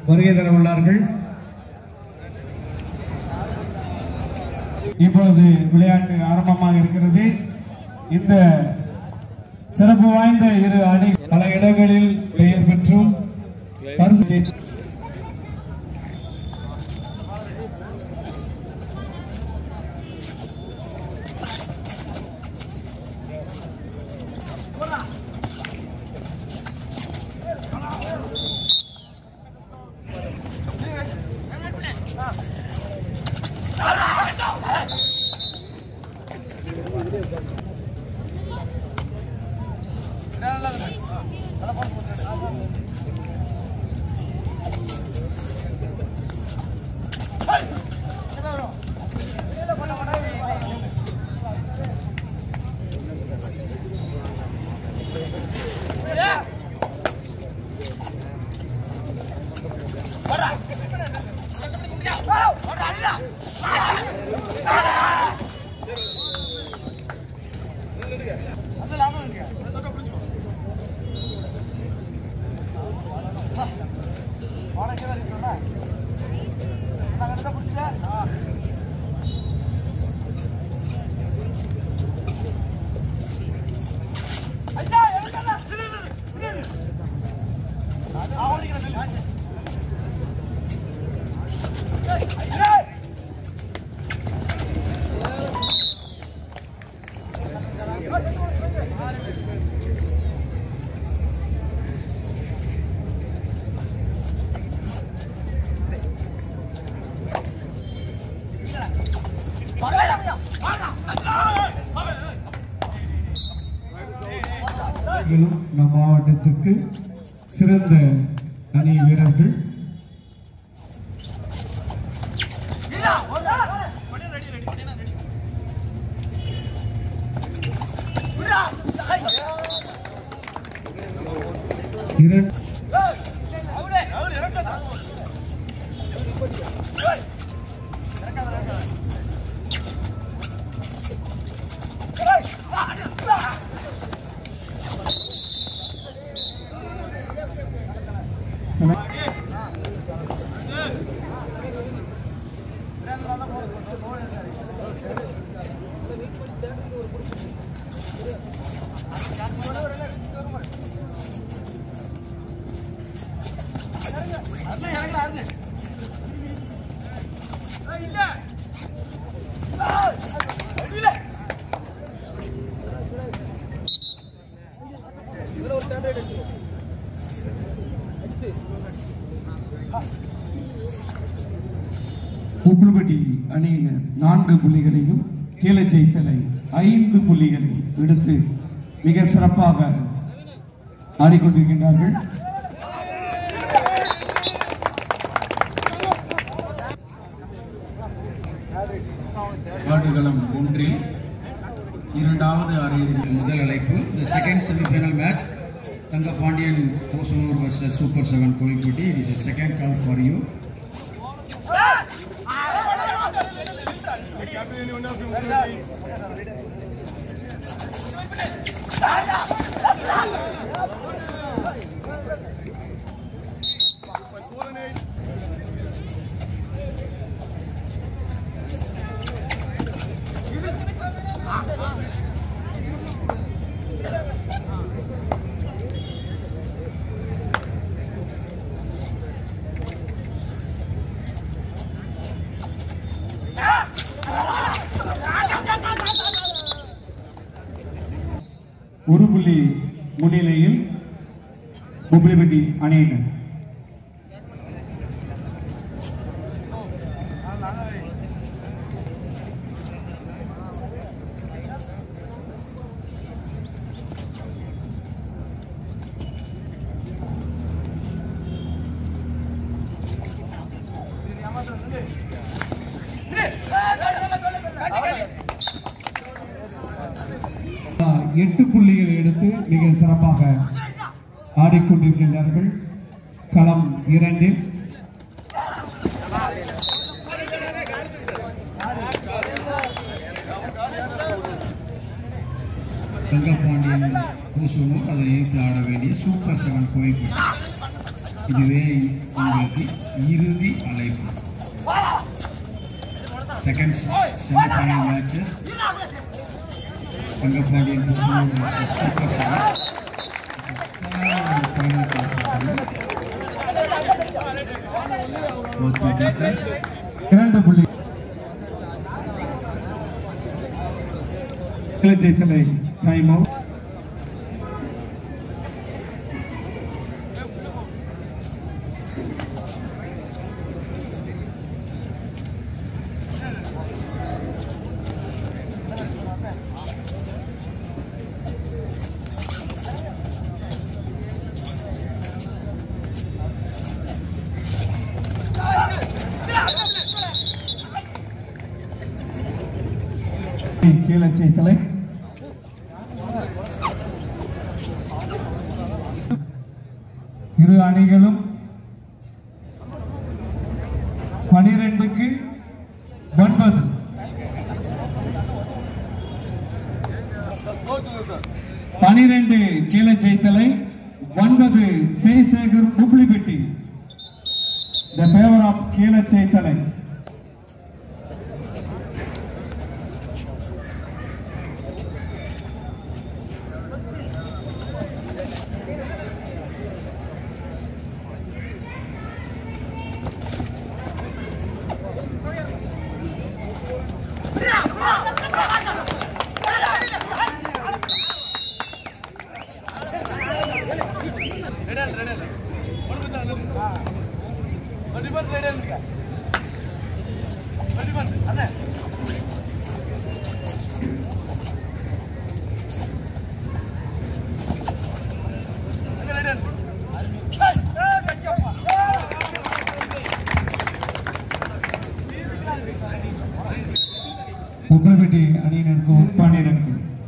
வருகை தர உள்ளார்கள் இப்பொழுது விளையாட்டு ஆரம்பமாக இருக்கிறது இந்த சிறப்பு வாய்ந்த இரு அணி பல இடங்களில் பெயர் பெற்றும் பரிசு செய்து- இவர்களும் நம் மாவட்டத்துக்கு சிறந்த அணி வீரர்கள் இரண்டு உப்புள்பட்டி அணியினர் நான்கு புள்ளிகளையும் கீழச்செய்த்தலை ஐந்து புள்ளிகளை எடுத்து மிக சிறப்பாக ஆடிக்கொண்டிருக்கின்றார்கள் ஆடுகளம் ஒன்றில் இரண்டாவது அரையிறுதி முதல் அழைப்பு இந்த second semifinal match Thangapandian Posanur versus super seven Kovilpatti it is second call for you ஒரு புள்ளி முன்னிலையில் உப்புள்பட்டி அணியினர் எட்டு புள்ளிகள் எடுத்து மிக சிறப்பாக ஆடிக்கொண்டிருக்கின்றார்கள் களம் இரண்டில் தங்கபாண்டியன் போசனூர் அதை எதிர்த்து ஆட வேண்டிய சூப்பர் செவன் கோயில்பட்டி இதுவே உங்களுக்கு இறுதி அழைப்பு second semifinal matches Thangapandian Puducherry versus super seven final both the captains இரண்டு புள்ளி ஜெயித்தலை டைம் அவுட் கீழே ஜெயித்தலை இரு அணிகளும் பனிரெண்டுக்கு ஒன்பது பனிரெண்டு கீழே ஜெயித்தலை ஒன்பது சேசேகர் முப்ளிபெட்டி த ஃபேவர் ஆஃப் கீழே ஜெயித்தலை முப்ளிபெட்டி அணியினருக்கு ஒரு பன்னிரண்டு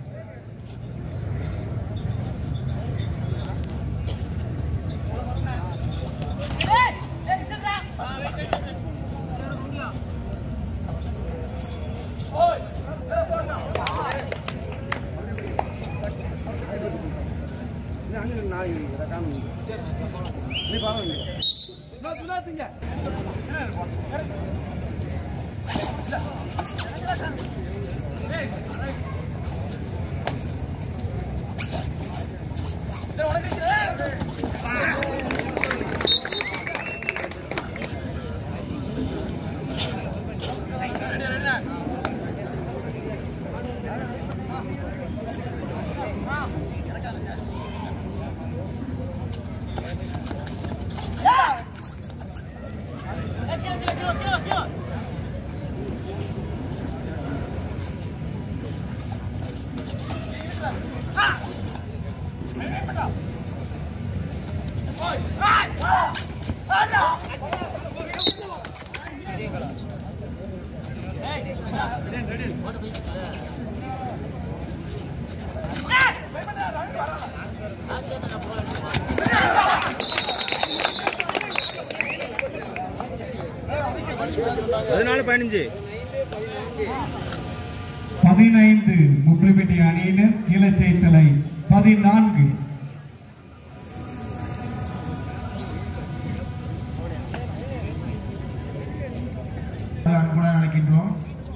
பதினாலு பதினஞ்சு பதினைந்து முப்ளிபெட்டி அணியினர் இளச்சைத்தலை பதினான்கு அன்புடன் அழைக்கின்றோம்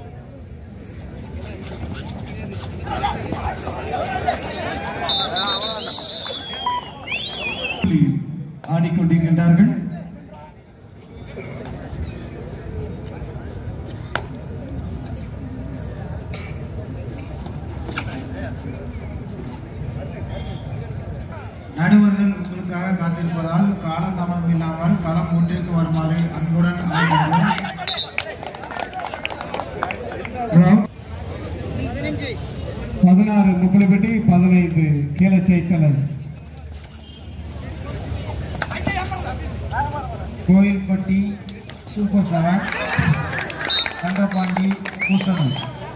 புள்ளியில் ஆடிக்கொண்டிருக்கின்றார்கள் நடுவர்கள் உங்களுக்காக காத்திருப்பதால் காலம் தாமதம் இல்லாமல் களம் ஒன்றிற்கு வருமாறு அன்புடன் அழைக்கின்றோம் பதினாறு முப்பலிப்பட்டி பதினைந்து கீழச்சைத்தலை கோயில்பட்டி சூப்பர் செவன் தங்கப்பாண்டி பூசணூர்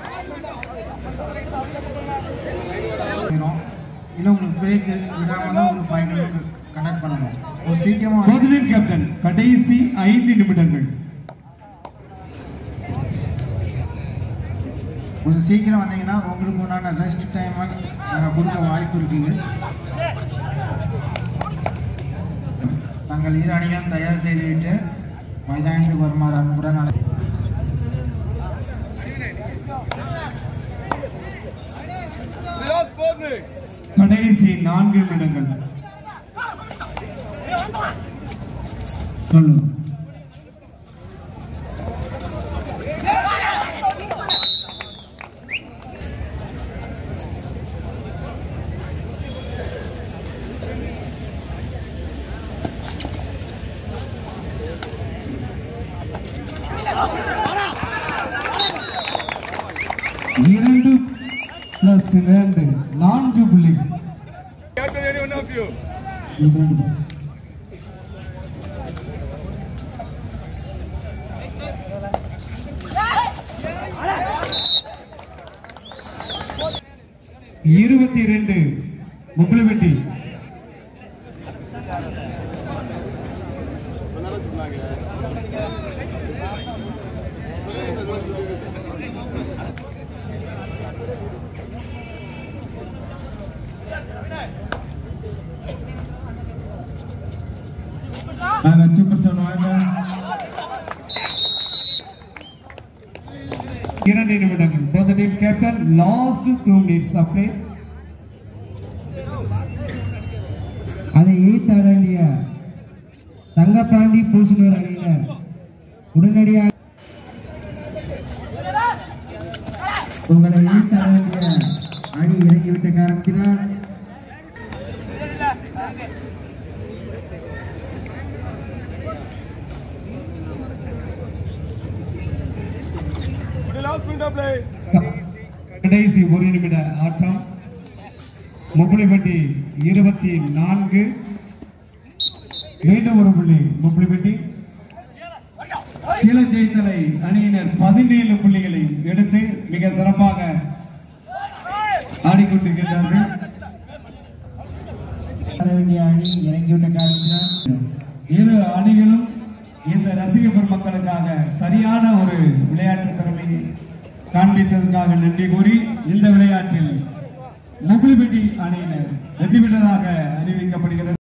இல்லை உங்களுக்கு பிரேக் விடாம தான் உங்களுக்கு ஃபைனல் கனெக்ட் பண்ணணும் ஒரு சீக்கிரமாக முதலில் கேப்டன் கடைசி ஐந்து நிமிடங்கள் கொஞ்சம் சீக்கிரம் வந்தீங்கன்னா உங்களுக்கு உண்டான ரெஸ்ட் டைம் கொடுக்க வாய்ப்பு இருக்குது தங்கள் இரு அணிகளும் தயார் செய்துவிட்டு மைதானத்துக்கு வருமாறு அன்புடன் அழை கடைசி நான்கு நிமிடங்கள் சொல்லு இரண்டு பிளஸ் இரண்டு நான்கு புள்ளி இருபத்தி இரண்டு மும்பலவெட்டி நாங்க சூப்பர் செவன் வாங்க இரண்டு நிமிடங்கள் both the team captain lost two minutes of play அதை எய்த்தாட வேண்டிய தங்கப்பாண்டி பூசனூர் அணியினர் உடனடியாக உங்களை எய்த்தாட வேண்டிய அணி இறங்கிவிட்ட காரணத்தினால் கடைசி ஒரு நிமிட ஆட்டம் முப்பளிப்பட்டி இருபத்தி நான்கு மீண்டும் ஒரு புள்ளி முப்பளிப்பட்டி கீழச்செய்தலை அணியினர் பதினேழு புள்ளிகளை எடுத்து மிக சிறப்பாக ஆடிக்கொண்டிருக்கின்றார்கள் ஆட வேண்டிய அணி இறங்கிவிட்ட காரணத்தினால் இரு அணிகளும் இந்த ரசிக பெருமக்களுக்காக சரியான ஒரு விளையாட்டு திறமையை காண்பித்ததற்காக நன்றி கூறி இந்த விளையாட்டில் முகுளிப்பட்டி அணியினர் வெற்றி பெற்றதாக அறிவிக்கப்படுகிறது